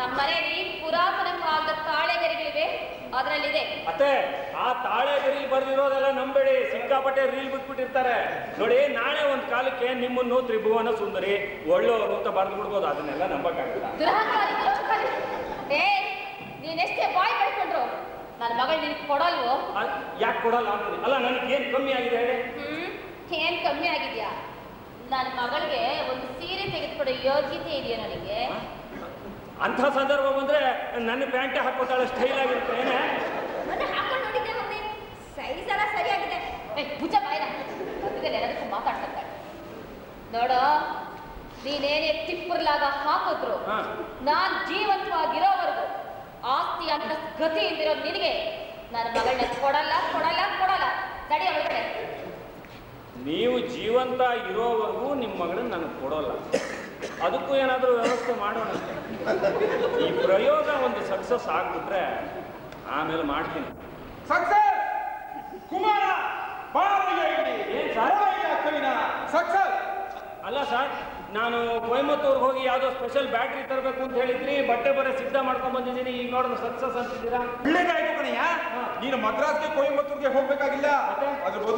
ನಮ್ಮ ಮನೆಯಲ್ಲಿ ಪುರಾತನ ಕಾಲದ ತಾಳೆಗರಿಗಳಿವೆ ಅದರಲ್ಲಿದೆ ಅತ್ತೆ ಆ ತಾಳೆ ರೀಲ್ ಬರ್ದಿರೋದೆಲ್ಲ ನಂಬೇಡಿ ಸಿಕ್ಕಾಪಟ್ಟೆ ರೀಲ್ ಬಿಟ್ಬಿಟ್ಟಿರ್ತಾರೆ ನೋಡಿ ನಾಳೆ ಒಂದ್ ಕಾಲಕ್ಕೆ ನಿಮ್ಮನ್ನು ತ್ರಿಭುವನ ಸುಂದರಿ ಒಳ್ಳೆಯವರು ಅಂತ ಬರ್ದು ಬಿಡ್ಬೋದು ಅದನ್ನೆಲ್ಲ ನಂಬಕ್ಕಾಗಲ್ಲ ದುರಹಂಕಾರಿ ದುಷ್ಟಕಾರಿ. ಏ ನೀನೆಷ್ಟೇ ಬಾಯ್ ಕಳ್ಕೊಂಡ್ರು ನನ್ನ ಮಗಳು ನಿನಗೆ ಕೊಡಲ್ವೋ ಯಾಕೆ ಕೊಡಲ್ಲ ಅನ್ನೋದು ಅಲ್ಲ ನನಗೆ ಏನ್ ಕಮ್ಮಿ ಆಗಿದೆ ಹೇಳಿ ಹ್ಮ್ ಏನ್ ಕಮ್ಮಿ ಆಗಿದ್ಯಾ ನನ್ನ ಮಗಳಿಗೆ ಒಂದು ಸೀರೆ ತೆಗೆದುಕೊಡೋ ಯೋಗ್ಯತೆ ಇದೆಯಾ ನನಗೆ ಅಂಥ ಸಂದರ್ಭ ಬಂದ್ರೆ ನನ್ನ ಪ್ಯಾಂಟೆ ಹಾಕೋತಾಳೆ ಸ್ಟೈಲ್ ಆಗಿರುತ್ತೆ ಏನೇ ಮೊನ್ನೆ ಹಾಕೊಂಡು ನೋಡಿದ್ದೆ ಮತ್ತೆ ಸೈಜ್ ಎಲ್ಲ ಸರಿಯಾಗಿದೆ ಏ ಭುಜ ಬಾಯ್ನ ಮಧ್ಯದಲ್ಲಿ ಎಲ್ಲದಕ್ಕೂ ಮಾತಾಡ್ತಾರೆ ನೋಡು ನೀನೇನೇ ತಿಪ್ಪರ್ಲಾಗ ಹಾಕಿದ್ರು ಹಾ. ನಾನ್ ಜೀವಂತವಾಗಿರೋವರೆಗೂ ಆಸ್ತಿ ಅಂತ ಗತಿ ಇಲ್ದಿರೋ ನಿನಗೆ ನನ್ನ ಮಗಳನ್ನ ಕೊಡಲ್ಲ ಕೊಡಲ್ಲ ಕೊಡಲ್ಲ ತಡಿ ಒಳಗಡೆ ನೀವು ಜೀವಂತ ಇರೋವರೆಗೂ ನಿಮ್ಮ ಮಗಳನ್ನ ನನಗೆ ಕೊಡೋಲ್ಲ ಅದಕ್ಕೂ ಏನಾದರೂ ವ್ಯವಸ್ಥೆ ಮಾಡೋಣ ಈ ಪ್ರಯೋಗ ಒಂದು ಸಕ್ಸಸ್ ಆಗ್ಬಿಟ್ರೆ ಆಮೇಲೆ ಮಾಡ್ತೀನಿ ಸಕ್ಸಸ್ ಕುಮಾರ ಬಾರಯ್ಯ ಇಲ್ಲಿ. ಏನ್ ಸರ್? ಬಾರಯ್ಯ ಕವಿನ ಸಕ್ಸಸ್ ಅಲ್ಲ ಸರ್ ನಾನು ಕೊಯಮತ್ತೂರ್ಗೆ ಹೋಗಿ ಯಾವುದೋ ಸ್ಪೆಷಲ್ ಬ್ಯಾಟ್ರಿ ತರಬೇಕು ಅಂತ ಹೇಳಿದ್ರಿ ಬಟ್ಟೆ ಬರೆ ಸಿದ್ಧ ಮಾಡ್ಕೊಂಡ್ ಬಂದಿದ್ದೀನಿ ಈಗ ನೋಡಿದ್ರೆ ಸಕ್ಸಸ್ ಅಂತಿದ್ದೀರಾ ಒಳ್ಳೇದಾಯ್ತು ಕಣಯ್ಯ ನೀನು ಮದ್ರಾಸ್ಗೆ ಕೊಯಂಬತ್ತೂರ್ಗೆ ಹೋಗ್ಬೇಕಾಗಿಲ್ಲ ಮತ್ತೆ? ಅದ್ರ ಬದಲು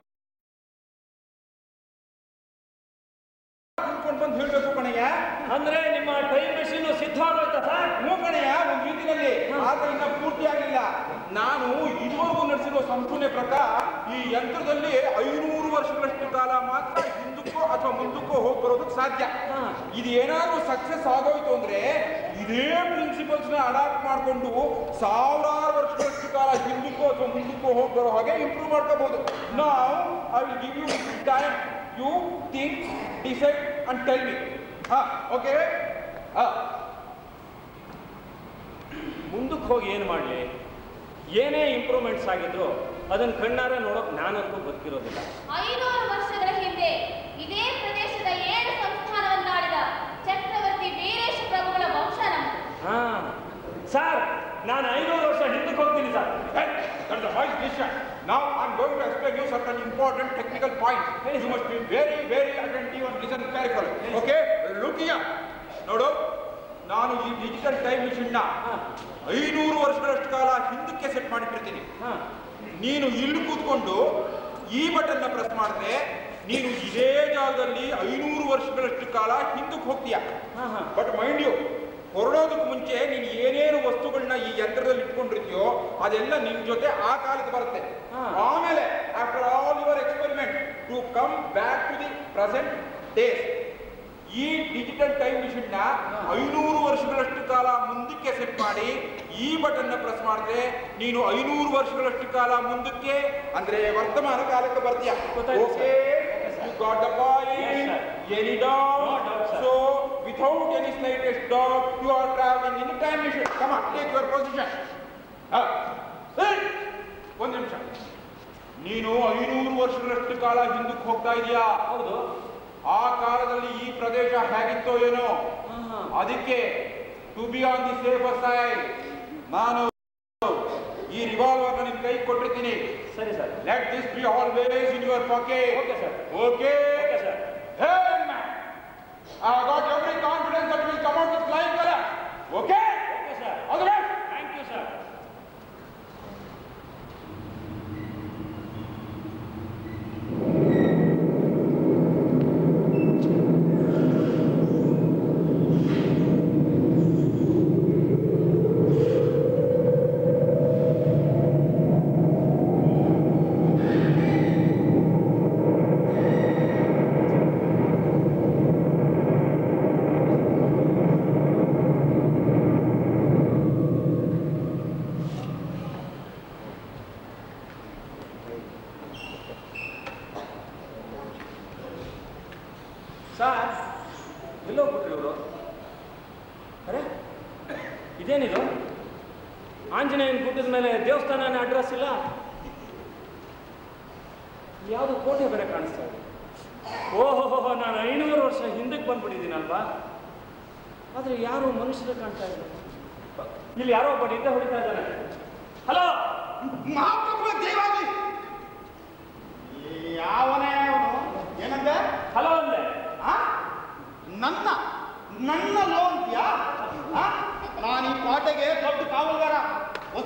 ತಿಳ್ಕೊಂಡ್ ಬಂದು ಹೇಳ್ಬೇಕು ಕಣಯ್ಯ ಅಂದ್ರೆ ನಿಮ್ಮ ಟೈಮ್ ಮೆಷಿನ್ ಸಿದ್ಧವಾಗೋಯ್ತಾ ಸರ್ ಹ್ಞೂ ಕಣಯ್ಯ ಒಂದ್ ರೀತಿಯಲ್ಲಿ ಆದ್ರೆ ಇನ್ನ ಪೂರ್ತಿ ಆಗಿಲ್ಲ ನಾನು ಇದುವರೆಗೂ ನಡೆಸಿರೋ ಸಂಪೂರ್ಣ ಪ್ರಕಾರ ಈ ಯಂತ್ರದಲ್ಲಿ ಐನೂರು ವರ್ಷಗಳಷ್ಟು ಕಾಲ ಮಾತ್ರ ಹಿಂದಕ್ಕೋ ಅಥವಾ ಮುಂದಕ್ಕೋ ಹೋಗಿ ಬರೋದಕ್ಕೆ ಸಾಧ್ಯ ಹಾ. ಇದು ಏನಾದ್ರೂ ಸಕ್ಸಸ್ ಆಗೋಯ್ತು ಅಂದ್ರೆ ಇದೇ ಪ್ರಿನ್ಸಿಪಲ್ಸ್ ನ ಅಡಾಪ್ಟ್ ಮಾಡ್ಕೊಂಡು ಸಾವಿರಾರು ವರ್ಷಗಳಷ್ಟು ಕಾಲ ಹಿಂದಕ್ಕೋ ಅಥವಾ ಮುಂದಕ್ಕೋ ಹೋಗಿ ಬರೋ ಹಾಗೆ ಇಂಪ್ರೂವ್ ಮಾಡ್ಕೋಬಹುದು ನಾವು I will give you time you think decide and tell me ಹಾ ಓಕೆ ಹಾ ಮುಂದಕ್ಕೆ ಹೋಗಿ ಏನು ಮಾಡಲಿ ಏನೇ ಇಂಪ್ರೂವ್ಮೆಂಟ್ಸ್ ಆಗಿದ್ರು ಅದನ್ನ ಕಣ್ಣಾರೆ ನೋಡೋಕೆ ನಾನಂತೂ ಬದುಕಿರೋದಿಲ್ಲ ಐನೂರು ವರ್ಷಗಳ ಹಿಂದೆ ಇದೇ ಪ್ರದೇಶದ ಏಳು ಸಂಸ್ಥಾನವನ್ನಾಳಿದ ಚಕ್ರವರ್ತಿ ವೀರೇಶ ಪ್ರಭುಗಳ ವಂಶ ನಮ್ಮದು ಹಾ ಸರ್ ನಾನು ಐನೂರು ವರ್ಷ ಹಿಂದಕ್ಕೆ ಹೋಗ್ತೀನಿ sir Hey, that's the right decision. Now I'm going to explain you certain important technical points. You must be very, very attentive and listen carefully. Okay? Look here. ನೋಡು ನಾನು ಈ ಡಿಜಿಟಲ್ ಟೈಮ್ ಮಿಷನ್ನ ಐನೂರು ವರ್ಷಗಳಷ್ಟು ಕಾಲ ಹಿಂದಕ್ಕೆ ಸೆಟ್ ಮಾಡಿಟ್ಟಿರ್ತೀನಿ ಹಾ ನೀನು ಇಲ್ಲಿ ಕೂತ್ಕೊಂಡು ಈ ಬಟನ್ನ ಪ್ರೆಸ್ ಮಾಡಿದ್ರೆ ನೀನು ಇದೇ ಜಾಗದಲ್ಲಿ ಐನೂರು ವರ್ಷಗಳಷ್ಟು ಕಾಲ ಹಿಂದಕ್ಕೆ ಹೋಗ್ತೀಯ ಹಾ ಹಾ ಬಟ್ ಮೈಂಡ್ ಯು ಹೊರಡೋದಕ್ಕೆ ಮುಂಚೆ ನೀನು ಏನೇನು ವಸ್ತುಗಳನ್ನ ಈ ಯಂತ್ರದಲ್ಲಿ ಇಟ್ಕೊಂಡಿರ್ತೀಯೋ ಅದೆಲ್ಲ ನಿನ್ ಜೊತೆ ಆ ಕಾಲಕ್ಕೆ ಬರುತ್ತೆ ಹಾ. ಆಮೇಲೆ after all your experiment to come back to the present days ಈ ಡಿಜಿಟಲ್ ಟೈಮ್ ಮಿಷನ್ ನ ಐನೂರು ವರ್ಷಗಳಷ್ಟು ಕಾಲ ಮುಂದಕ್ಕೆ ಸೆಟ್ ಮಾಡಿ ಈ ಬಟನ್ ನ ಪ್ರೆಸ್ ಮಾಡಿದ್ರೆ ನೀನು ಐನೂರು ವರ್ಷಗಳಷ್ಟು ಕಾಲ ಮುಂದಕ್ಕೆ ಅಂದ್ರೆ ವರ್ತಮಾನ ಕಾಲಕ್ಕೆ ಬರ್ತೀಯ ಗೊತ್ತಾಯ್ತು, okay sir. You got the Yes, point sir. Any No doubt doubt, sir. So without any slightest doubt, you are traveling in a time machine. Come on, take your position. Ah, sit. ಒಂದು ನಿಮಿಷ ನೀನು ಐನೂರು ವರ್ಷಗಳಷ್ಟು ಕಾಲ ಹಿಂದಕ್ಕೆ ಹೋಗ್ತಾ ಇದೀಯಾ ಹೌದು ಆ ಕಾಲದಲ್ಲಿ ಈ ಪ್ರದೇಶ ಹೇಗಿತ್ತೋ ಏನೋ ಹಾ ಹಾ ಅದಕ್ಕೆ to be on the safer side ನಾನು ಈ ರಿವಾಲ್ವರ್ ನಿನ್ ಕೈ ಕೊಟ್ಟಿರ್ತೀನಿ ಸರಿ sir let this be always in your pocket Okay, sir. Okay okay sir Hey man, I got every confidence that will come out with flying color. Okay? Okay sir All the best. Thank you sir sir ಎಲ್ಲೋಗ್ಬಿಟ್ರು ಇವರು ಅರೆ ಇದೇನಿದು ಆಂಜನೇಯನ ಗುಡ್ಡದ ಮೇಲೆ ದೇವಸ್ಥಾನನ address ಇಲ್ಲ ಯಾವುದು ಕೋಟೆ ಬೇರೆ ಕಾಣಿಸ್ತಾ ಇದೆ ಓಹೋ ನಾನು ಐನೂರು ವರ್ಷ ಹಿಂದಕ್ಕೆ ಬಂದ್ಬಿಟ್ಟಿದ್ದೀನಲ್ವಾ ಆದರೆ ಯಾರು ಮನುಷ್ಯರು ಕಾಣ್ತಾ ಇಲ್ಲ ಇಲ್ಲಿ ಯಾರೋ ಒಬ್ಬ ನಿದ್ದೆ ಹೊಡಿತಾ ಇದ್ದಾನೆ ಹಲೋ ಮಹಾಪ್ರಭುಗಳ ದೇವಾಗಲಿ ಯಾವನೇ ಅವನು ಏನಂದೆ ಹಲೋ ಅಂದೆ ಆ? ನನ್ನ ನನ್ನ ಲೋ ಅಂತೀಯಾ ಆ? ನಾನು ಈ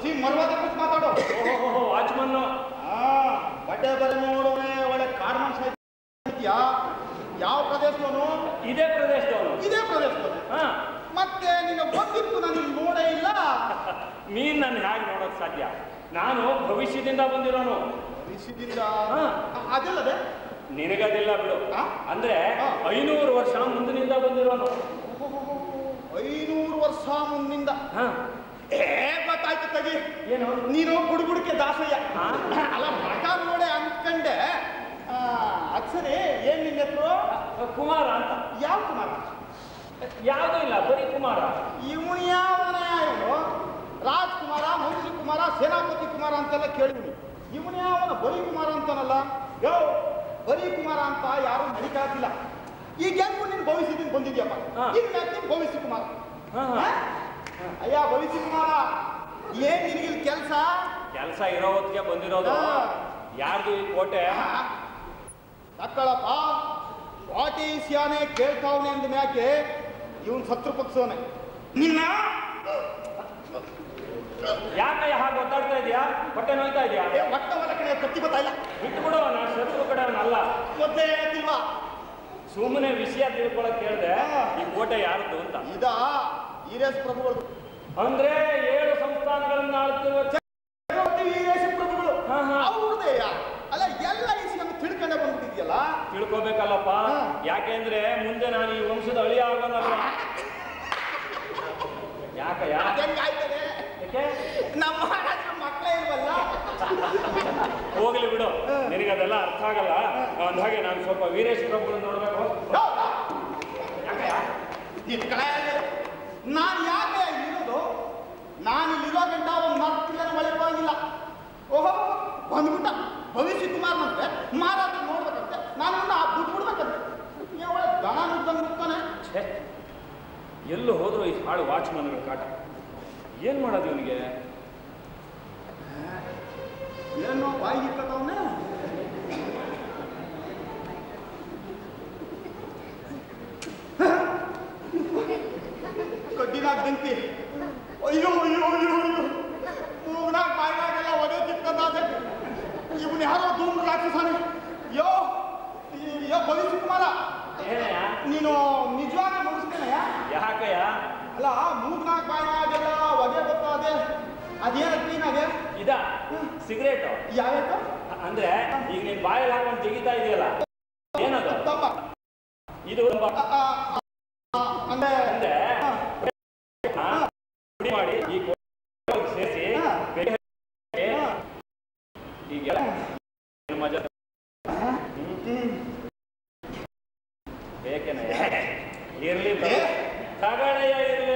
ಹೊಸಿ ಮರ್ವಾದ ಕೂತ್ ಮಾತಾಡು ಓಹೋ ವಾಚ್ಮನ್ನು ಆ ಬಟ್ಟೆ ಬರ ನೋಡೋನೆ ಒಳ್ಳೆ ಕಾರ್ಮನ್ಸ್ ಐತಿಯಾ ಯಾವ ಪ್ರದೇಶದವನು ಇದೇ ಪ್ರದೇಶದವನು ಇದೇ ಪ್ರದೇಶದವನು ಹಾ ಮತ್ತೆ ನಿನ್ನ ಬಂದಿತ್ತು ನಾನು ನೋಡೇ ಇಲ್ಲ ನೀನ್ ನನ್ನ ಹೇಗೆ ನೋಡಕ್ ಸಾಧ್ಯ ನಾನು ಭವಿಷ್ಯದಿಂದ ಬಂದಿರೋನು ಋಷಿದಿಂದ ಹಾ. ಅದಲ್ಲದೆ ನಿನಗದಿಲ್ಲ ಬಿಡು ಆ? ಅಂದ್ರೆ ಆ. ಐನೂರು ವರ್ಷ ಮುಂದಿನಿಂದ ಬಂದಿರೋನು ಐನೂರು ವರ್ಷ ಮುಂದಿಂದ ಹಾ ಏ ಗೊತ್ತಾಯ್ತು ತಗಿ ಏನು ನೀನು ಬುಡುಬುಡಿಕೆ ದಾಸಯ್ಯ ಆ? ಅಲ್ಲ ಮಗ ನೋಡೆ ಅನ್ಕಂಡೆ ಆ, ಅದ್ ಸರಿ ಏನ್ ನಿನ್ನ ಹೆಸರು ಕುಮಾರ ಅಂತ ಯಾವ ಕುಮಾರ ಯಾವ್ದೂ ಇಲ್ಲ ಬರೀ ಕುಮಾರ ಇವನು ಯಾವನ ಇವನು ರಾಜ್ಕುಮಾರ ಮಂತ್ರಿ ಕುಮಾರ ಸೇನಾಪತಿ ಕುಮಾರ ಅಂತೆಲ್ಲ ಕೇಳಿವ್ನಿ ಇವನು ಯಾವನ ಬರಿ ಕುಮಾರ ಅಂತಾನಲ್ಲ ಯೋ ಬರಿ ಕುಮಾರ ಅಂತ ಯಾರು ನಡಿಕಾತಿಲ್ಲ ಈಗ ಹೆಂಗು ನಿನ್ ಭವಿಷ್ಯದಿಂದ ಬಂದಿದ್ಯಪ್ಪ ಹಾ. ಈಗ ಯಾಕೆ ನಿನ್ ಭವಿಷ್ಯ ಕುಮಾರ ಹಾ, ಹಾ. ಹಾ? ಅಯ್ಯ ಭವಿಷ್ಯ ಕುಮಾರ ಏನ್ ನಿನಗಿಲ್ ಕೆಲಸ ಕೆಲಸ ಇರೋ ಹೊತ್ತಿಗೆ ಬಂದಿರೋದು ಹಾ. ಯಾರ್ದು ಈ ಕೋಟೆ ತಕ್ಕಳಪ್ಪ ಕೋಟೆ ಸ್ಯಾನೆ ಕೇಳ್ತಾವನೆ ಅಂದ ಮ್ಯಾಕೆ ಇವನ್ ಸತ್ರು ಪಕ್ಷವನೆ ನಿನ್ನ ಯಾಕೆ ಹಾಗೆ ಒದ್ದಾಡ್ತಾ ಇದೆಯಾ ಹೊಟ್ಟೆ ನೋಯ್ತಾ ಇದೆಯಾ ಏ, ಒಟ್ಟ ಒಳ ಕಡೆ ಕತ್ತಿ ಗೊತ್ತಾಯಿಲ್ಲ ಬಿಟ್ಟು ಬಿಡು ನಾನು ಶತ್ರು ಕಡೆಯವನಲ್ಲ ಗೊತ್ತೇ ಹೇಳ್ತಿಲ್ವಾ ಸುಮ್ಮನೆ ವಿಷಯ ತಿಳ್ಕೊಳಕ್ ಕೇಳ್ದೆ ಈ ಕೋಟೆ ಯಾರ್ದು ಅಂತ ಇದ ಈರೇಶ್ ಪ್ರಭುಗಳು ಅಂದ್ರೆ ಏಳು ಸಂಸ್ಥಾನಗಳನ್ನ ಆಳ್ತಿರುವ ಚಕ್ರವರ್ತಿ ವೀರೇಶ ಪ್ರಭುಗಳು ಹಾ, ಹಾ. ಅವ್ರದೇಯ ಅಲ್ಲ ಎಲ್ಲ ವಿಷಯನ ತಿಳ್ಕೊಂಡೆ ಬಂದ್ಬಿಟ್ಟಿದ್ಯಲ್ಲ ತಿಳ್ಕೊಬೇಕಲ್ಲಪ್ಪ ಹಾ. ಯಾಕೆಂದ್ರೆ ಮುಂದೆ ನಾನು ಈ ವಂಶದ ಅಳಿಯ ಆಗೋನಲ್ವ ಯಾಕಯ್ಯ ಅದೆಂಗಾಯ್ತದೆ ಯಾಕೆ ನಮ್ಮ ಮಹಾರಾಜರ ಮಕ್ಕಳೇ ಇಲ್ವಲ್ಲ ಹೋಗ್ಲಿ ಬಿಡು ನಿನಗದೆಲ್ಲ ಅರ್ಥ ಆಗಲ್ಲ ಅಂದ್ಹಾಗೆ ನಾನು ಸ್ವಲ್ಪ ವೀರೇಶ್ ಪ್ರಭು ನೋಡ್ಬೇಕು ಹೌದಾ? ಯಾಕಯ್ಯ ನಿನ್ ಕಳೆಯಲ್ಲಿ ನಾನು ಯಾಕೆ ಇರೋದು ನಾನು ಇಲ್ಲಿರೋ ಗಂಟ ಒಂದು ಮರ್ತಿಲ್ಲ ಮಳಿಕೋಂಗಿಲ್ಲ ಓಹೋ ಬಂದ್ಬಿಟ್ಟ ಭವಿಷ್ಯ ಕುಮಾರ್ನಂತೆ ಮಾರಾಟ ನೋಡ್ಬೇಕಂತೆ ನಾನು ಆ ಬಿಟ್ಟು ಬಿಡ್ಬೇಕಂತೆ ಯಾವ ದನ ನುಗ್ಗಂಗ್ ನುಗ್ತಾನೆ ಛೇ ಎಲ್ಲೂ ಹೋದ್ರು ಈ ಹಾಳು ವಾಚ್ಮನ್ಗಳ ಕಾಟ ಏನ್ ಮಾಡೋದು ಇವನಿಗೆ ಏನೋ ಬಾಯಿ ಇಕ್ಕದವನೇ ಕಡ್ಡಿನಾಗ ಬೆಂಕಿ ಅಯ್ಯೋ ಅಯ್ಯೋ ಅಯ್ಯೋ ಅಯ್ಯೋ ಮೂಗ್ನಾಗ ಬಾಯಿನಾಗೆಲ್ಲ ಒಡೆ ತಿಕ್ಕಂದಾದೆ ಇವನು ಯಾರೋ ಧೂಮ್ರ ರಾಕ್ಷಸಾನೆ ಯೋ ಈ- ಯೋ ಭವಿಷ್ಯ ಕುಮಾರ ಏನಯ್ಯ ನೀನು ನಿಜವಾಗ ಮುಗಿಸ್ತೇನೆಯ ಯಾಕಯ್ಯ ಅಲ್ಲ ಮೂಗ್ನಾಗ ಬಾಯಿನಾಗೆಲ್ಲ ಒಡೆ ಗೊತ್ತಾದೆ ಅದೇನ ಕ್ಲೀನಾಗೆ ಇದ ಸಿಗರೇಟ್ ಯಾವ್ಯಾಕ ಅಂದ್ರೆ ಈಗ ನೀನ್ ಬಾಯಲ್ಲಿ ಹಾಕೊಂಡು ತೆಗಿತಾ ಇದೆಯಲ್ಲ ಏನದು ತಮ್ಮ ಇದು ಆ, ಆ, ಆ, ಅಂದ್ರೆ ಅಂದ್ರೆ ಹಾ, ಪುಡಿ ಮಾಡಿ ಈ ಕೋಟೆಗೆ ಸೇರಿಸಿ ಹಾ. ಬೆಳೆ ಹಾಕಿ, ಹಾ. ಹೀಗೆಲ್ಲ ಮಜಾ ಬೇಕೇನಯ್ಯ ಇರ್ಲಿ ಏ? ತಗೊಳ್ಳಯ್ಯ ಇರ್ಲಿ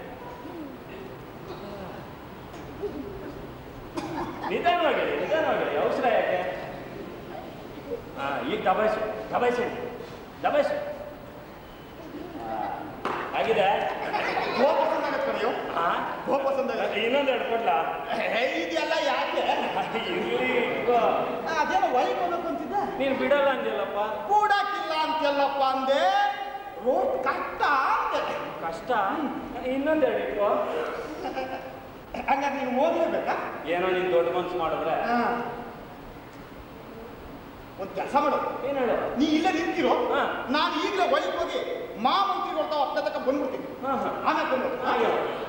ನಿಧಾನವಾಗಿ ನಿಧಾನವಾಗಿ ಅವಸರ ಯಾಕೆ ಹಾ ಈಗ ದಬಾಯಿಸು ದಬಾಯಿಸು ದಬಾಯಿಸು ಹಾ, ಆಗಿದೆ ಕೋಪ ಸಂದಾಗತ್ತೆ ಕಣಯ್ಯೋ. ಹಾ ಕೋಪ ಸಂದಾಗ ಇನ್ನೊಂದು ಎರಡು ಕೊಡ್ಲಾ ಹೇ, ಇದೆಲ್ಲ ಯಾಕೆ ಇರ್ಲಿ ಇಟ್ಕೋ. ಅದೇನೋ ಒಳಗೆ ಅಂತಿದ್ದೆ ನೀನ್ ಬಿಡಲ್ಲ ಅಂದಿಲ್ಲಪ್ಪ ಕೂಡಕ್ಕಿಲ್ಲ ಅಂತೆಲ್ಲಪ್ಪ ಅಂದೆ ರೋಡ್ ಕಷ್ಟ ಅಂದೆ ಕಷ್ಟ ಇನ್ನೊಂದೆರಡು ಇಟ್ಕೋ ಹಂಗಾರೆ ನೀನು ಓದಲೇಬೇಕಾ ಏನೋ ನೀನ್ ದೊಡ್ಡ ಮನ್ಸು ಮಾಡಿದ್ರೆ ಒಂದು ಕೆಲಸ ಮಾಡು ಏನ್ ಹೇಳು ನೀ ಇಲ್ಲೇ ನಿಂತಿರೋ ಹಾ. ನಾನು ಈಗಲೇ ಒಳಗೆ ಹೋಗಿ ಮಾಮಂತ್ರಿ ಕೊಡ್ತಾವ ಅಪ್ಪ ತಕ್ಕ ಬಂದ್ಬಿಡ್ತೀನಿ ಹಾ ಹಾ ಆಮೇಲೆ ಬಂದು ಹಾಗೆ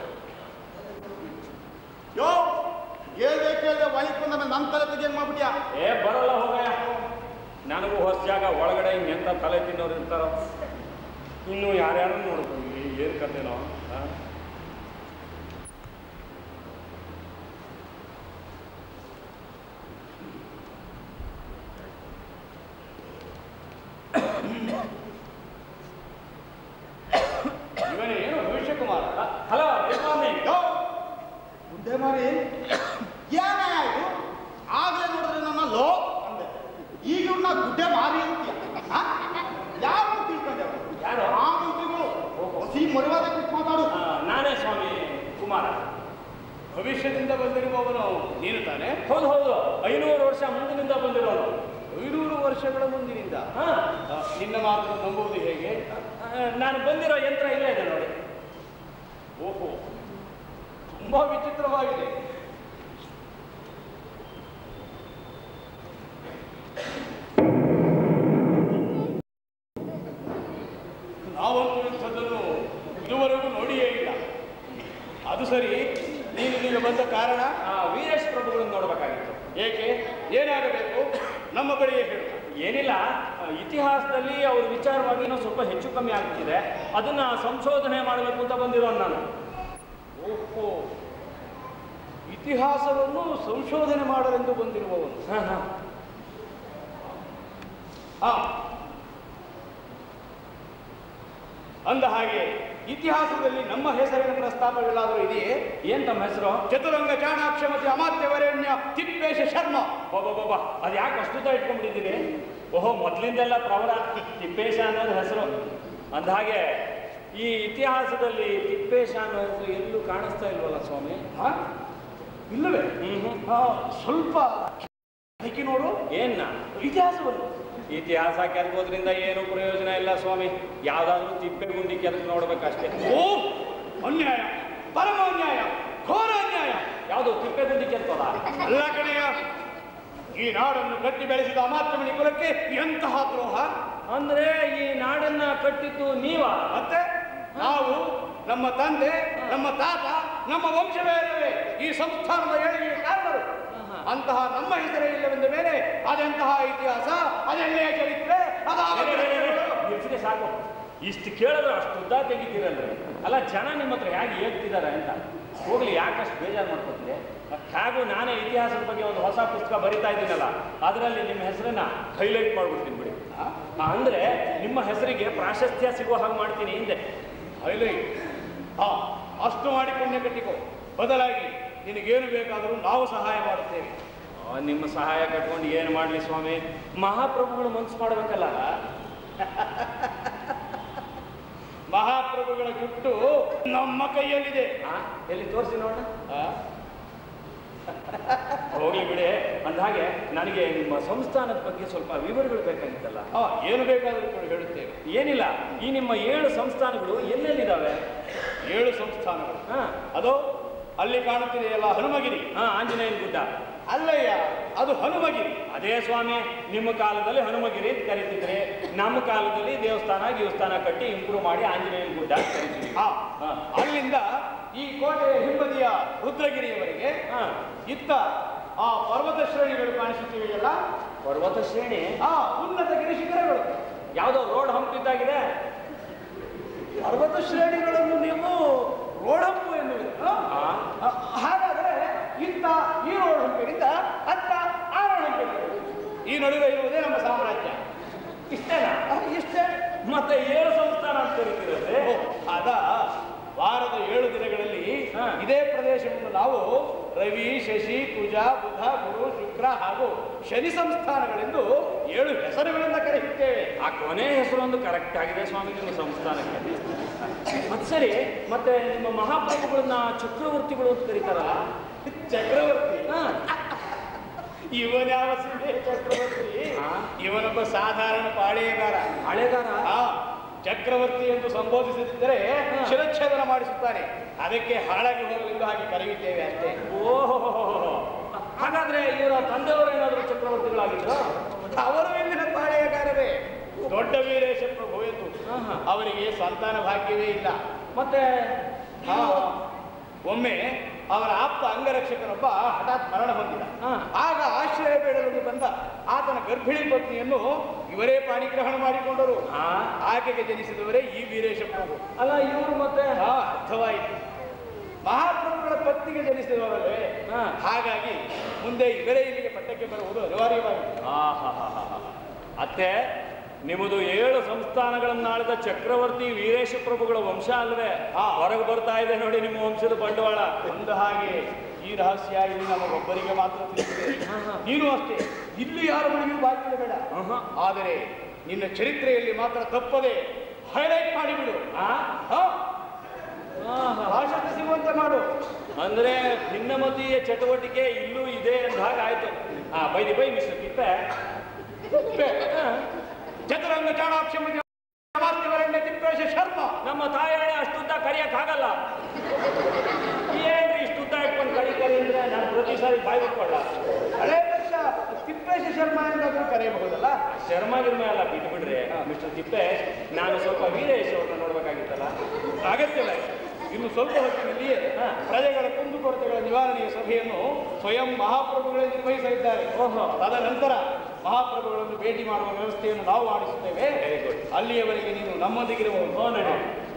ಯೋ ಹೇಳ್ದೆ ಕೇಳ್ದೆ ಒಳಗೆ ಬಂದ ನನ್ನ ತಲೆ ತೆಗಿಯಂಗ್ ಮಾಡ್ಬಿಟ್ಯಾ ಏ ಬರಲ್ಲ ಹೋಗಯ್ಯ ನನಗೂ ಹೊಸ ಜಾಗ ಒಳಗಡೆ ಎಂತ ತಲೆ ತಿನ್ನೋರು ಇರ್ತಾರೋ ಇನ್ನು ಯಾರ್ಯಾರು ನೋಡ್ಬೋದು ಏನು ಕತೆನೋ ಆ? ಇವನೇ ಏನು ಭವಿಷ್ಯ ಕುಮಾರ ಹಲೋ ಗುಡ್ ಮಾರ್ನಿಂಗ್ ಯೋ ಮುಂದೆ ಮಾರಿ ಏನಾಯ ಇದು ಆಗ್ಲೇ ನೋಡಿದ್ರೆ ನನ್ನ ಲೋ ಅಂದೆ ಈಗ ಇವ್ರನ್ನ ಗುಡ್ಡೆ ಮಾರಿ ಅಂತೀಯ ಆ? ಯಾರು ಅಂತ ತಿಳ್ಕೊಂಡೆ ಅವ್ರು? ಯಾರು? ಆ ಮಂತ್ರಿಗಳು ಹೊಸಿ ಮರುವಾದ ಕೂತ್ ಮಾತಾಡು ಆ, ನಾನೇ ಸ್ವಾಮಿ ಕುಮಾರ ಭವಿಷ್ಯದಿಂದ ಬಂದಿರುವವನು ನೀನು ತಾನೆ ಹೌದು ಹೌದು ಐನೂರು ವರ್ಷ ಮುಂದಿನಿಂದ ಬಂದಿರೋನು ಐನೂರು ವರ್ಷಗಳ ಮುಂದಿನಿಂದ ಹಾ ಆ, ನಿನ್ನ ಮಾತನ್ನು ನಂಬುವುದು ಹೇಗೆ ಆ, ನಾನು ಬಂದಿರೋ ಯಂತ್ರ ಇಲ್ಲೇ ಇದೆ ನೋಡಿ ಓಹೋ ತುಂಬಾ ವಿಚಿತ್ರವಾಗಿದೆ ಇದುವರೆಗೂ ನೋಡಿಯೇ ಇಲ್ಲ ಅದು ಸರಿ ನೀನು ನೀನು ಬಂದ ಕಾರಣ ಆ ವೀರೇಶ್ ಪ್ರಭುಗಳನ್ನು ನೋಡ್ಬೇಕಾಗಿತ್ತು ಏಕೆ ಏನಾಗಬೇಕು ನಮ್ಮ ಬಳಿಯೇ ಹೇಳು ಏನಿಲ್ಲ ಆ, ಇತಿಹಾಸದಲ್ಲಿ ಅವ್ರ ವಿಚಾರವಾಗಿ ಇನ್ನೂ ಸ್ವಲ್ಪ ಹೆಚ್ಚು ಕಮ್ಮಿ ಆಗ್ತಿದೆ ಅದನ್ನ ಸಂಶೋಧನೆ ಮಾಡಬೇಕು ಅಂತ ಬಂದಿರೋ ನಾನು ಓಹೋ ಇತಿಹಾಸವನ್ನು ಸಂಶೋಧನೆ ಮಾಡಲೆಂದು ಬಂದಿರುವವನು ಹಾ, ಹಾ. ಹಾ ಅಂದ ಹಾಗೆ ಇತಿಹಾಸದಲ್ಲಿ ನಮ್ಮ ಹೆಸರಿನ ಪ್ರಸ್ತಾಪಗಳಾದರೂ ಇದೆಯೇ ಏನ್ ತಮ್ಮ ಹೆಸರು ಚತುರಂಗ ಚಾಣಾಕ್ಷ ಮತ್ತು ಅಮಾತ್ಯವರೇಣ್ಯ ತಿಪ್ಪೇಶ ಶರ್ಮ ಬಾಬಾ ಅದು ಯಾಕೆ ಅಷ್ಟುತ ಇಟ್ಕೊಂಡ್ಬಿಟ್ಟಿದ್ದೀರಿ ಓಹೋ ಮೊದಲಿಂದೆಲ್ಲ ಪ್ರವರ ತಿಪ್ಪೇಶ ಅನ್ನೋದು ಹೆಸರು ಅಂದಹಾಗೆ ಈ ಇತಿಹಾಸದಲ್ಲಿ ತಿಪ್ಪೇಶ ಅನ್ನೋ ಹೆಸರು ಎಲ್ಲೂ ಕಾಣಿಸ್ತಾ ಇಲ್ವಲ್ಲ ಸ್ವಾಮಿ ಹಾ? ಇಲ್ಲವೇ ಹ್ಮ್ ಹ್ಮ್. ಹಾ, ಸ್ವಲ್ಪ ಅದಕ್ಕೆ ನೋಡು ಏನ್ನ ಇತಿಹಾಸವನ್ನು ಇತಿಹಾಸ ಕೆದಕೋದ್ರಿಂದ ಏನು ಪ್ರಯೋಜನ ಇಲ್ಲ ಸ್ವಾಮಿ ಯಾವ್ದಾದ್ರೂ ತಿಪ್ಪೆ ಗುಂಡಿ ಕೆದಕ್ ನೋಡ್ಬೇಕಷ್ಟೇ ಓ ಅನ್ಯಾಯ ಪರಮ ಅನ್ಯಾಯ ಘೋರ ಅನ್ಯಾಯ ಯಾವುದು ತಿಪ್ಪೆ ಗುಂಡಿ ಕೆದಕೋದ ಅಲ್ಲ ಕಣೆಯ ಈ ನಾಡನ್ನು ಕಟ್ಟಿ ಬೆಳೆಸಿದ ಅಮಾತ್ಯಮಣಿ ಕುಲಕ್ಕೆ ಎಂತಹ ದ್ರೋಹ ಅಂದ್ರೆ ಈ ನಾಡನ್ನ ಕಟ್ಟಿದ್ದು ನೀವ ಮತ್ತೆ ನಾವು ನಮ್ಮ ತಂದೆ ನಮ್ಮ ತಾತ ನಮ್ಮ ವಂಶವೇ ಅಲ್ಲವೇ ಈ ಸಂಸ್ಥಾನದ ಏಳಿಗೆಗೆ ಕಾರಣರು ಅಂತಹ ನಮ್ಮ ಹೆಸರೇ ಇಲ್ಲವೆಂದ ಮೇಲೆ ಅದೆಂತಹ ಇತಿಹಾಸ ಅದೆಲ್ಲೇ ಚರಿತ್ರೆ ಅದಾವ ನಿಲ್ಸಿದೆ ಸಾಕು ಇಷ್ಟು ಕೇಳಿದ್ರೆ ಅಷ್ಟು ಉದ್ದ ತೆಗಿತೀರಲ್ರಿ ಅಲ್ಲ ಜನ ನಿಮ್ಮ ಹತ್ರ ಹೇಗೆ ಹೇಳ್ತಿದ್ದಾರೆ ಅಂತ ಹೋಗ್ಲಿ ಯಾಕಷ್ಟು ಬೇಜಾರು ಮಾಡ್ಕೊತೀರಿ ಹೇಗೂ ನಾನೇ ಇತಿಹಾಸದ ಬಗ್ಗೆ ಒಂದು ಹೊಸ ಪುಸ್ತಕ ಬರಿತಾ ಇದ್ದೀನಲ್ಲ ಅದರಲ್ಲಿ ನಿಮ್ಮ ಹೆಸರನ್ನ ಹೈಲೈಟ್ ಮಾಡ್ಬಿಡ್ತೀನಿ ಬಿಡಿ ಆ, ಅಂದ್ರೆ ನಿಮ್ಮ ಹೆಸರಿಗೆ ಪ್ರಾಶಸ್ತ್ಯ ಸಿಗೋ ಹಾಗೆ ಮಾಡ್ತೀನಿ ಹಿಂದೆ ಹೈಲೈಟ್ ಹಾ ಅಷ್ಟು ಮಾಡಿ ಪುಣ್ಯ ಕಟ್ಟಿಕೋ ಬದಲಾಗಿ ನಿನಗೇನು ಬೇಕಾದರೂ ನಾವು ಸಹಾಯ ಮಾಡುತ್ತೇವೆ ಆ, ನಿಮ್ಮ ಸಹಾಯ ಕಟ್ಕೊಂಡು ಏನು ಮಾಡಲಿ ಸ್ವಾಮಿ ಮಹಾಪ್ರಭುಗಳು ಮನ್ಸು ಮಾಡ್ಬೇಕಲ್ಲ ಮಹಾಪ್ರಭುಗಳ ಗುಟ್ಟು ನಮ್ಮ ಕೈಯಲ್ಲಿದೆ ಆ, ಎಲ್ಲಿ ತೋರಿಸಿ ನೋಡೋಣ ಆ? ಹೋಗ್ಲಿ ಬಿಡಿ ಅಂದಹಾಗೆ ನನಗೆ ನಿಮ್ಮ ಸಂಸ್ಥಾನದ ಬಗ್ಗೆ ಸ್ವಲ್ಪ ವಿವರಗಳು ಬೇಕಾಗಿತ್ತಲ್ಲ ಆ, ಏನು ಬೇಕಾದರೂ ಕೂಡ ಹೇಳುತ್ತೇವೆ ಏನಿಲ್ಲ ಈ ನಿಮ್ಮ ಏಳು ಸಂಸ್ಥಾನಗಳು ಎಲ್ಲೆಲ್ಲಿದ್ದಾವೆ ಏಳು ಸಂಸ್ಥಾನಗಳು ಹಾ ಅದು ಅಲ್ಲಿ ಕಾಣುತ್ತಿದೆಯಲ್ಲ ಹನುಮಗಿರಿ ಹಾ ಆಂಜನೇಯನ ಗುಡ್ಡ ಅಲ್ಲಯ್ಯ ಅದು ಹನುಮಗಿರಿ ಅದೇ ಸ್ವಾಮಿ ನಿಮ್ಮ ಕಾಲದಲ್ಲಿ ಹನುಮಗಿರಿ ಅಂತ ಕರಿತಿದ್ರೆ ನಮ್ಮ ಕಾಲದಲ್ಲಿ ದೇವಸ್ಥಾನ ದೇವಸ್ಥಾನ ಕಟ್ಟಿ ಇಂಪ್ರೂವ್ ಮಾಡಿ ಆಂಜನೇಯನ ಗುಡ್ಡ ಅಂತ ಕರಿತೀವಿ ಹಾ ಹಾ. ಅಲ್ಲಿಂದ ಈ ಕೋಟೆಯ ಹಿಂಬದಿಯ ರುದ್ರಗಿರಿಯವರೆಗೆ ಹಾ ಇತ್ತ ಆ ಪರ್ವತ ಶ್ರೇಣಿಗಳು ಕಾಣಿಸುತ್ತಿವೆಯಲ್ಲ ಪರ್ವತ ಶ್ರೇಣಿ ಆ ಉನ್ನತ ಗಿರಿ ಶಿಖರಗಳು ಯಾವುದೋ ರೋಡ್ ಹಂಪಿದ್ದಾಗಿದೆ ಪರ್ವತ ಶ್ರೇಣಿಗಳನ್ನು ನೀವು ರೋಡಂಪು ಎನ್ನುವುದು ಆ, ಆ, ಹಾಗಾದರೆ ಇತ್ತ ಈ ರೋಡ್ ಹಂಪಿನಿಂದ ಅತ್ತ ಆ ರೋಡ್ ಹಂಪಿ ಈ ನಡುವೆ ಇರುವುದೇ ನಮ್ಮ ಸಾಮ್ರಾಜ್ಯ ಇಷ್ಟೇನಾ ಆ, ಇಷ್ಟೇ ಮತ್ತೆ ಏಳು ಸಂಸ್ಥಾನ ಅಂತ ಕರಿತಿರುತ್ತೆ ಓ, ಅದ ವಾರದ ಏಳು ದಿನಗಳಲ್ಲಿ ಹಾ. ಇದೇ ಪ್ರದೇಶವನ್ನು ನಾವು ರವಿ ಶಶಿ ಕುಜ ಬುಧ ಗುರು ಶುಕ್ರ ಹಾಗೂ ಶನಿ ಸಂಸ್ಥಾನಗಳೆಂದು ಏಳು ಹೆಸರುಗಳಿಂದ ಕರೆಯುತ್ತೇವೆ ಆ ಕೊನೆ ಹೆಸರು ಒಂದು ಕರೆಕ್ಟ್ ಆಗಿದೆ ಸ್ವಾಮಿ ನಿಮ್ಮ ಸಂಸ್ಥಾನಕ್ಕೆ ಮತ್ತೆ ಸರಿ ಮತ್ತೆ ನಿಮ್ಮ ಮಹಾಪ್ರಭುಗಳನ್ನ ಚಕ್ರವರ್ತಿಗಳು ಅಂತ ಕರೀತಾರಲ್ಲ ಚಕ್ರವರ್ತಿ ಹಾ. ಇವನ್ಯಾವ ಸಿಂಹೆ ಚಕ್ರವರ್ತಿ ಹಾ. ಇವನೊಬ್ಬ ಸಾಧಾರಣ ಪಾಳೆಯಗಾರ ಹಳೆಗಾರ ಆ, ಚಕ್ರವರ್ತಿ ಎಂದು ಸಂಬೋಧಿಸದಿದ್ದರೆ ಹಾ. ಶಿರಚ್ಛೇದನ ಮಾಡಿಸುತ್ತಾನೆ ಅದಕ್ಕೆ ಹಾಳಾಗಿ ಹೋಗಲೆಂದು ಹಾಗೆ ಕರೆಯುತ್ತೇವೆ ಅಷ್ಟೇ ಓಹೋ ಹಾಗಾದ್ರೆ ಇವರ ತಂದೆಯವರು ಏನಾದ್ರು ಚಕ್ರವರ್ತಿಗಳಾಗಿದ್ರು ಅವರು ಇಂದಿನ ಪಾಳೆಯಗಾರರೇ ದೊಡ್ಡ ವೀರೇಶ ಪ್ರಭು ಎಂದು ಆಹಾ. ಅವರಿಗೆ ಸಂತಾನ ಭಾಗ್ಯವೇ ಇಲ್ಲ ಮತ್ತೆ ಆ, ಒಮ್ಮೆ ಅವರ ಆಪ್ತ ಅಂಗರಕ್ಷಕನೊಬ್ಬ ಹಠಾತ್ ಮರಣ ಹೊಂದಿದ ಹಾ. ಆಗ ಆಶ್ರಯ ಬೇಡಲೆಂದು ಬಂದ ಆತನ ಗರ್ಭಿಣಿ ಪತ್ನಿಯನ್ನು ಇವರೇ ಪಾಣಿಗ್ರಹಣ ಮಾಡಿಕೊಂಡರು ಆ, ಆಕೆಗೆ ಜನಿಸಿದವರೇ ಈ ವೀರೇಶ ಪ್ರಭು ಅಲ್ಲ ಇವರು ಮತ್ತೆ ಆ, ಅರ್ಥವಾಯಿತು ಮಹಾಪ್ರಭುಗಳ ಪತ್ನಿಗೆ ಜನಿಸಿದವರಲ್ಲೇ ಹಾ. ಹಾಗಾಗಿ ಮುಂದೆ ಇವರೇ ಇಲ್ಲಿಗೆ ಪಟ್ಟಕ್ಕೆ ಬರುವುದು ಅನಿವಾರ್ಯವಾಯಿತು ಆಹಾಹಾಹಾಹಾ. ಅತ್ತೆ ನಿಮ್ಮದು ಏಳು ಸಂಸ್ಥಾನಗಳನ್ನು ಆಳಿದ ಚಕ್ರವರ್ತಿ ವೀರೇಶ ಪ್ರಭುಗಳ ವಂಶ ಅಲ್ವೇ ಹಾ. ಹೊರಗೆ ಬರ್ತಾ ಇದೆ ನೋಡಿ ನಿಮ್ಮ ವಂಶದ ಬಂಡವಾಳ ಒಂದು ಹಾಗೆ ಈ ರಹಸ್ಯ ಇಲ್ಲಿ ನಮಗೊಬ್ಬರಿಗೆ ಮಾತ್ರ ತಿಳಿದಿದೆ ನೀನು ಅಷ್ಟೇ ಇಲ್ಲಿ ಯಾರ ಬಳಿಯೂ ಬಾಕಿ ಬೇಡ ಆಹಾ. ಆದರೆ ನಿನ್ನ ಚರಿತ್ರೆಯಲ್ಲಿ ಮಾತ್ರ ತಪ್ಪದೆ ಹೈಲೈಟ್ ಮಾಡಿಬಿಡು ಆ? ಹಾ? ಆಹಾ. ಭಾಷಣ ಸಿಗುವಂತೆ ಮಾಡು ಅಂದ್ರೆ ಭಿನ್ನಮತೀಯ ಚಟುವಟಿಕೆ ಇಲ್ಲೂ ಇದೆ ಅಂದ ಹಾಗಾಯ್ತು ಆ ಬೈದಿ ಬೈ ಮಿಸ್ಟರ್ ಕಿಪ್ಪೆ ತಿಪ್ಪೆ. ಚತುರಂಗ ಚಾಣಾಕ್ಷ ಅಮಾತ್ಯವರಣ್ಯ ತಿಪ್ಪೇಶ ಶರ್ಮ ನಮ್ಮ ತಾಯಣ್ಣ ಅಷ್ಟುದ್ದ ಕರಿಯಕ್ ಆಗಲ್ಲ ಏನ್ರಿ ಇಷ್ಟುದ್ದ ಇಟ್ಕೊಂಡು ಕರಿ ಕರಿ ಅಂದ್ರೆ ನಾನು ಪ್ರತಿ ಸಾರಿ ಬಾಯಿ ಬಿಟ್ಕೊಳ್ಳ ಹಳೆ ವರ್ಷ ತಿಪ್ಪೇಶ ತಿಪ್ಪೇಶ ಶರ್ಮಾ ಎಂದಾದ್ರೂ ಕರೆಯಬಹುದಲ್ಲ ಶರ್ಮಾ ಗಿರ್ಮ ಎಲ್ಲ ಬಿಟ್ಟು ಬಿಡ್ರಿ ಮಿಸ್ಟರ್ ತಿಪ್ಪೇಶ್ ನಾನು ಸ್ವಲ್ಪ ವೀರೇಶ್ ಅವ್ರನ್ನ ನೋಡ್ಬೇಕಾಗಿತ್ತಲ್ಲ ಅಗತ್ಯವಿಲ್ಲ ಇನ್ನು ಸ್ವಲ್ಪ ಹೊತ್ತಿನಲ್ಲಿಯೇ ಹಾ. ಪ್ರಜೆಗಳ ಕುಂದುಕೊರತೆಗಳ ನಿವಾರಣೆಯ ಸಭೆಯನ್ನು ಸ್ವಯಂ ಮಹಾಪ್ರಭುಗಳೇ ನಿರ್ವಹಿಸಲಿದ್ದಾರೆ ಓಹೋ. ತದನಂತರ ಮಹಾಪ್ರಭುಗಳನ್ನು ಭೇಟಿ ಮಾಡುವ ವ್ಯವಸ್ಥೆಯನ್ನು ನಾವು ಮಾಡಿಸುತ್ತೇವೆ Very good. ಅಲ್ಲಿಯವರೆಗೆ ನೀನು ನಮ್ಮೊಂದಿಗಿರಬಹುದು ಹೋ ನಡಿ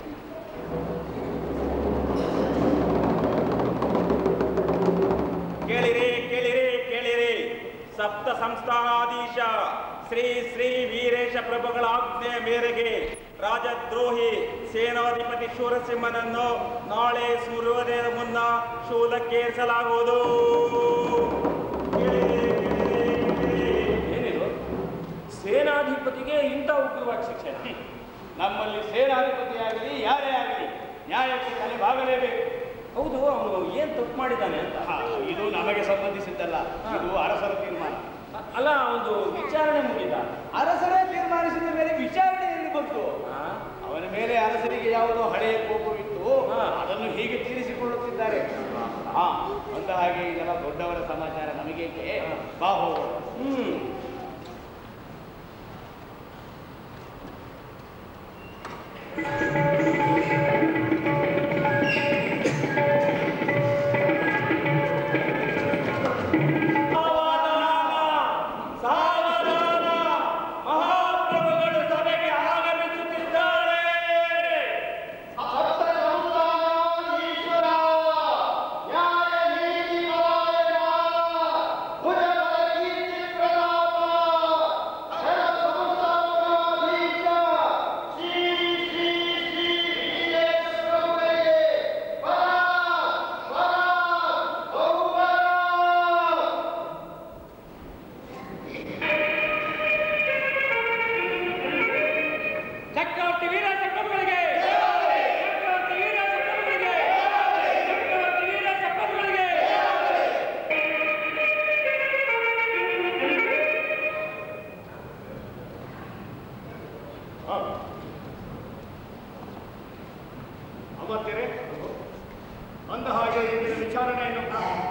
ಕೇಳಿರಿ ಕೇಳಿರಿ ಕೇಳಿರಿ ಸಪ್ತ ಸಂಸ್ಥಾನಾಧೀಶ ಶ್ರೀ ಶ್ರೀ ವೀರೇಶ ಪ್ರಭುಗಳ ಆಜ್ಞೆಯ ಮೇರೆಗೆ ರಾಜದ್ರೋಹಿ ಸೇನಾಧಿಪತಿ ಶೂರಸಿಂಹನನ್ನು ನಾಳೆ ಸೂರ್ಯೋದಯದ ಮುನ್ನ ಶೂಲಕ್ಕೇರಿಸಲಾಗುವುದು ಕೇಳಿರಿ, ಕೇಳಿರಿ, ಕೇಳಿರಿ. ಏನಿದು ಸೇನಾಧಿಪತಿಗೆ ಇಂಥ ಉಗ್ರವಾದ ಶಿಕ್ಷೆ ನಮ್ಮಲ್ಲಿ ಸೇನಾಧಿಪತಿಯಾಗಲಿ ಯಾರೇ ಆಗಲಿ ನ್ಯಾಯಕ್ಕೆ ತಲೆ ಬಾಗಲೇಬೇಕು ಹೌದು ಅವನು ಏನ್ ತಪ್ಪು ಮಾಡಿದ್ದಾನೆ ಅಂತ ಹಾ, ಇದು ನಮಗೆ ಸಂಬಂಧಿಸಿದ್ದಲ್ಲ ಇದು ಅರಸರ ತೀರ್ಮಾನ ಅ- ಅಲ್ಲ ಒಂದು ವಿಚಾರಣೆ ಮುಗಿದ ಅರಸರೇ ತೀರ್ಮಾನಿಸಿದ ಮೇಲೆ ವಿಚಾರಣೆ ಎಲ್ಲಿ ಬಂತು ಅವನ ಮೇಲೆ ಅರಸರಿಗೆ ಯಾವುದೋ ಹಳೆಯ ಕೋಪವಿತ್ತು ಹಾ. ಅದನ್ನು ಹೀಗೆ ತೀರಿಸಿಕೊಳ್ಳುತ್ತಿದ್ದಾರೆ ಹಾ ಅಂದ ಹಾಗೆ ಇದೆಲ್ಲ ದೊಡ್ಡವರ ಸಮಾಚಾರ ನಮಗೇಕೆ ಬಾ ಹೋಗೋಣ ಹ್ಮ್ ಸಾವಧಾನ! ಮಹಾಪ್ರಭುಗಳು ಸಭೆಗೆ ಆಗಮಿಸುತ್ತಿದ್ದಾರೆ ಈಶ್ವರ ನ್ಯಾಯ ನೀತಿ ಪರಾಯಣ ಭುಜಬಲ ಕೀರ್ತಿ ಪ್ರತಾಪ ಶರ ಸಂಸ್ಥಾಪನಾಧೀಶ ಶ್ರೀ ಶ್ರೀ ಶ್ರೀ ವೀರೇಶ ಪ್ರಭುಗಳಿಗೆ ಪರ ಪರ ಬಹುಪರ ಚಕ್ರವರ್ತಿ ವೀರಾಜ ಪ್ರಭುಗಳಿಗೆ ಚಕ್ರವರ್ತಿ ವೀರಾಜ ಪ್ರಭುಗಳಿಗೆ ಚಕ್ರವರ್ತಿ ವೀರಾಜ ಪ್ರಭುಗಳಿಗೆ ಅಮರ್ತ್ಯರೇ ಅಂದ ಹಾಗೆ ಇಂದಿನ ವಿಚಾರಣೆಯನ್ನು ಪ್ರಾರಂಭ.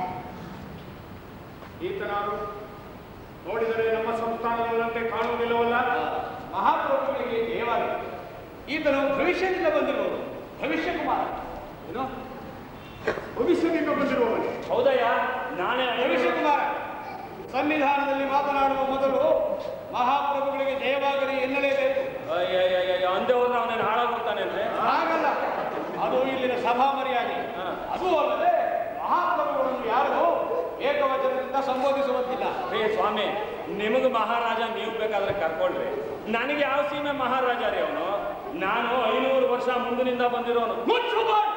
ಈತನಾರು ನೋಡಿದರೆ ನಮ್ಮ ಸಂಸ್ಥಾನದವರಂತೆ ಕಾಣುವುದಿಲ್ಲವಲ್ಲ ಮಹಾಪ್ರಭುಗಳಿಗೆ ಜಯವಾಗಿದೆ ಈತನು ಭವಿಷ್ಯದಿಂದ ಬಂದಿರುವವನು ಭವಿಷ್ಯ ಕುಮಾರ ಏನು ಭವಿಷ್ಯದಿಂದ ಬಂದಿರುವವನು ಹೌದಯ್ಯ ನಾನೇ ಭವಿಷ್ಯ ಕುಮಾರ ಸನ್ನಿಧಾನದಲ್ಲಿ ಮಾತನಾಡುವ ಮೊದಲು ಮಹಾಪ್ರಭುಗಳಿಗೆ ಜಯವಾಗಲಿ ಎನ್ನಲೇಬೇಕು ಅಯ್ಯಯ್ಯಯ್ಯ ಅಂದೆ ಹೋದ್ರೆ ಅವನೇನು ಹಾಳಾಗ್ಬಿಡ್ತಾನೆ ಅಂದ್ರೆ ಹಾಗಲ್ಲ ಅದು ಇಲ್ಲಿನ ಸಭಾ ಮರ್ಯಾದೆ ಹಾ. ಅದು ಅಲ್ಲದೆ ಮಹಾಪ್ರಭುಗಳನ್ನು ಯಾರು ಏಕವಚನದಿಂದ ಸಂಬೋಧಿಸುವಂತಿಲ್ಲ ರೇ ಸ್ವಾಮಿ ನಿಮಗೆ ಮಹಾರಾಜ ನೀವು ಬೇಕಾದ್ರೆ ಕರ್ಕೊಳ್ರಿ ನನಗೆ ಯಾವ ಸೀಮೆ ಮಹಾರಾಜ ರೀ ಅವನು ನಾನು ಐನೂರು ವರ್ಷ ಮುಂದಿನಿಂದ ಬಂದಿರೋನು ಮುಚ್ಚು ಬಾಯಿ!